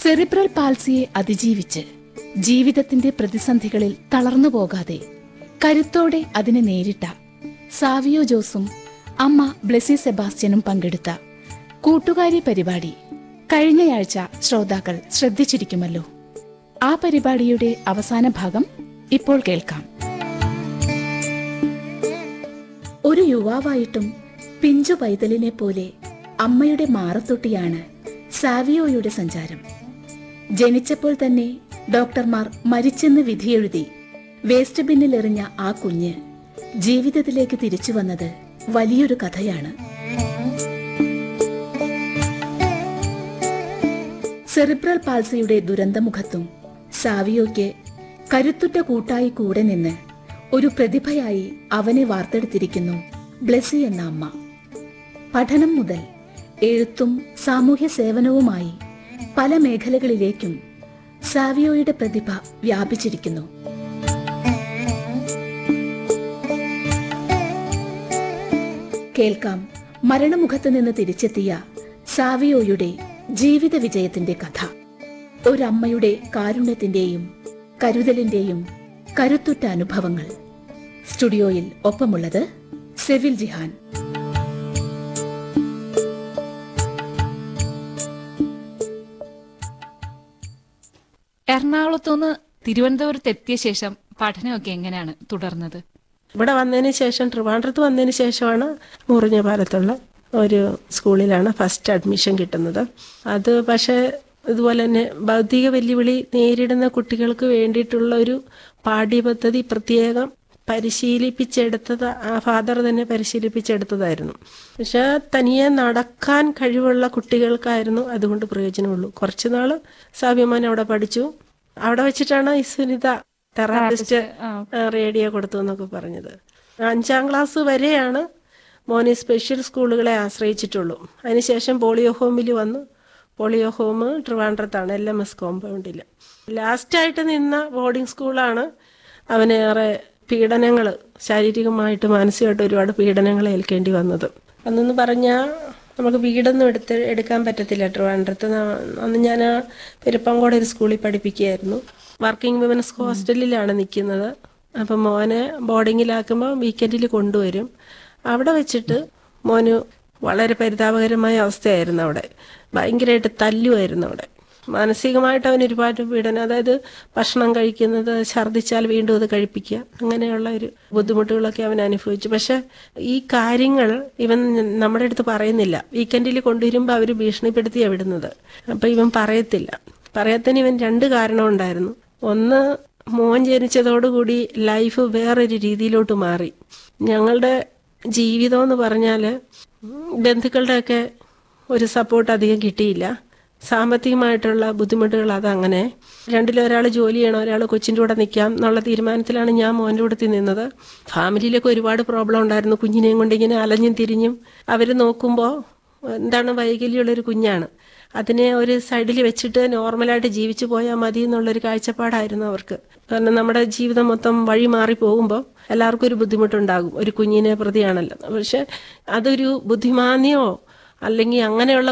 cerebral പാൽസിയെ അതിജീവിച്ച് ജീവിതത്തിന്റെ പ്രതിസന്ധികളിൽ തളർന്നു പോകാതെ കരുത്തോടെ അതിനെ നേരിട്ട സാവിയോ ജോസും അമ്മ ബ്ലെസി സെബാസ്റ്റ്യനും പങ്കെടുത്ത കൂട്ടുകാരി പരിപാടി കഴിഞ്ഞയാഴ്ച ശ്രോതാക്കൾ ശ്രദ്ധിച്ചിരിക്കുമല്ലോ ആ പരിപാടിയുടെ അവസാന ഭാഗം ഇപ്പോൾ കേൾക്കാം ഒരു യുവാവായിട്ടും പിഞ്ചു പൈതലിനെ പോലെ അമ്മയുടെ മാറത്തൊട്ടിയാണ് സാവിയോയുടെ സഞ്ചാരം ജനിച്ചപ്പോൾ തന്നെ ഡോക്ടർമാർ മരിച്ചെന്ന് വിധിയെഴുതി വേസ്റ്റ് ബിന്നിൽ എറിഞ്ഞ ആ കുഞ്ഞ് ജീവിതത്തിലേക്ക് തിരിച്ചു വന്നത് വലിയൊരു കഥയാണ് സെറിബ്രൽ പാൾസിയുടെ ദുരന്തമുഖത്തും സാവിയോയ്ക്ക് കരുത്തുറ്റ കൂട്ടായി കൂടെ നിന്ന് ഒരു പ്രതിഭയായി അവനെ വാർത്തെടുത്തിരിക്കുന്നു ബ്ലെസി എന്ന അമ്മ പഠനം മുതൽ എഴുത്തും സാമൂഹ്യ സേവനവുമായി പല മേഖലകളിലേക്കും സാവിയോയുടെ പ്രതിഭ വ്യാപിച്ചിരിക്കുന്നു കേൾക്കാം മരണമുഖത്ത് നിന്ന് തിരിച്ചെത്തിയ സാവിയോയുടെ ജീവിത വിജയത്തിന്റെ കഥ ഒരമ്മയുടെ കാരുണ്യത്തിന്റെയും കരുതലിന്റെയും കരുത്തുറ്റ അനുഭവങ്ങൾ സ്റ്റുഡിയോയിൽ ഒപ്പമുള്ളത് സെവിൽ ജിഹാൻ എറണാകുളത്തുനിന്ന് തിരുവനന്തപുരത്ത് എത്തിയ ശേഷം പഠനമൊക്കെ എങ്ങനെയാണ് തുടർന്നത് ഇവിടെ വന്നതിന് ശേഷം ട്രിവാൻഡ്രത്ത് വന്നതിന് ശേഷമാണ് മുറിഞ്ഞ പാലത്തുള്ള ഒരു സ്കൂളിലാണ് ഫസ്റ്റ് അഡ്മിഷൻ കിട്ടുന്നത് അത് പക്ഷേ ഇതുപോലെ തന്നെ ഭൗതിക വെല്ലുവിളി നേരിടുന്ന കുട്ടികൾക്ക് വേണ്ടിയിട്ടുള്ള ഒരു പാഠ്യപദ്ധതി പ്രത്യേകം പരിശീലിപ്പിച്ചെടുത്തത് ആ ഫാദർ തന്നെ പരിശീലിപ്പിച്ചെടുത്തതായിരുന്നു പക്ഷെ തനിയെ നടക്കാൻ കഴിവുള്ള കുട്ടികൾക്കായിരുന്നു അതുകൊണ്ട് പ്രയോജനമുള്ളൂ കുറച്ചു നാള് സാവ്യമാൻ അവിടെ പഠിച്ചു അവിടെ വെച്ചിട്ടാണ് ഈ സുനിത തെറാപ്പിസ്റ്റ് റേഡിയോ കൊടുത്തു എന്നൊക്കെ പറഞ്ഞത് അഞ്ചാം ക്ലാസ് വരെയാണ് മോനെ സ്പെഷ്യൽ സ്കൂളുകളെ ആശ്രയിച്ചിട്ടുള്ളൂ അതിനുശേഷം പോളിയോ ഹോമിൽ വന്നു പോളിയോ ഹോം ട്രിവാൻഡ്രത്താണ് എൽ എം എസ് കോമ്പൗണ്ടിൽ ലാസ്റ്റായിട്ട് നിന്ന ബോർഡിംഗ് സ്കൂളാണ് അവനേറെ പീഡനങ്ങൾ ശാരീരികമായിട്ട് മാനസികമായിട്ട് ഒരുപാട് പീഡനങ്ങൾ ഏൽക്കേണ്ടി വന്നത് അന്നെന്ന് പറഞ്ഞാൽ നമുക്ക് വീടൊന്നും എടുത്ത് എടുക്കാൻ പറ്റത്തില്ല ട്രിവാൻഡ്രത്ത് ന- അന്ന് ഞാൻ ആ പെരുപ്പങ്കോട് ഒരു സ്കൂളിൽ പഠിപ്പിക്കുകയായിരുന്നു വർക്കിംഗ് വിമൻസ് ഹോസ്റ്റലിലാണ് നിൽക്കുന്നത് അപ്പം മോനെ ബോർഡിങ്ങിലാക്കുമ്പോൾ വീക്കെൻഡിൽ കൊണ്ടുവരും അവിടെ വെച്ചിട്ട് മോന് വളരെ പരിതാപകരമായ അവസ്ഥയായിരുന്നു അവിടെ ഭയങ്കരമായിട്ട് തല്ലുമായിരുന്നു അവിടെ മാനസികമായിട്ട് അവൻ ഒരുപാട് പീഡനം അതായത് ഭക്ഷണം കഴിക്കുന്നത് ഛർദ്ദിച്ചാൽ വീണ്ടും അത് കഴിപ്പിക്കുക അങ്ങനെയുള്ള ഒരു ബുദ്ധിമുട്ടുകളൊക്കെ അവൻ അനുഭവിച്ചു പക്ഷെ ഈ കാര്യങ്ങൾ ഇവൻ നമ്മുടെ അടുത്ത് പറയുന്നില്ല വീക്കെൻഡിൽ കൊണ്ടുവരുമ്പോൾ അവർ ഭീഷണിപ്പെടുത്തിയാണ് വിടുന്നത് അപ്പം ഇവൻ പറയത്തില്ല പറയാത്തതിന് ഇവൻ രണ്ട് കാരണം ഉണ്ടായിരുന്നു ഒന്ന് മോൻ ജനിച്ചതോടുകൂടി ലൈഫ് വേറൊരു രീതിയിലോട്ട് മാറി ഞങ്ങളുടെ ജീവിതം എന്ന് പറഞ്ഞാൽ ബന്ധുക്കളുടെയൊക്കെ ഒരു സപ്പോർട്ട് അധികം കിട്ടിയില്ല സാമ്പത്തികമായിട്ടുള്ള ബുദ്ധിമുട്ടുകൾ അതങ്ങനെ രണ്ടിലൊരാൾ ജോലി ചെയ്യണം ഒരാൾ കൊച്ചിൻ്റെ കൂടെ നിൽക്കാം എന്നുള്ള തീരുമാനത്തിലാണ് ഞാൻ മോൻ്റെ കൂടെ നിന്നത് ഫാമിലിയിലൊക്കെ ഒരുപാട് പ്രോബ്ലം ഉണ്ടായിരുന്നു കുഞ്ഞിനെയും കൊണ്ട് ഇങ്ങനെ അലഞ്ഞും തിരിഞ്ഞും അവർ നോക്കുമ്പോൾ എന്താണ് വൈകല്യമുള്ളൊരു കുഞ്ഞാണ് അതിനെ ഒരു സൈഡിൽ വെച്ചിട്ട് നോർമലായിട്ട് ജീവിച്ചു പോയാൽ മതി എന്നുള്ളൊരു കാഴ്ചപ്പാടായിരുന്നു അവർക്ക് കാരണം നമ്മുടെ ജീവിതം മൊത്തം വഴി മാറി പോകുമ്പോൾ എല്ലാവർക്കും ഒരു ബുദ്ധിമുട്ടുണ്ടാകും ഒരു കുഞ്ഞിനെ പ്രതിയാണല്ലോ പക്ഷെ അതൊരു ബുദ്ധിമാന്യമോ അല്ലെങ്കിൽ അങ്ങനെയുള്ള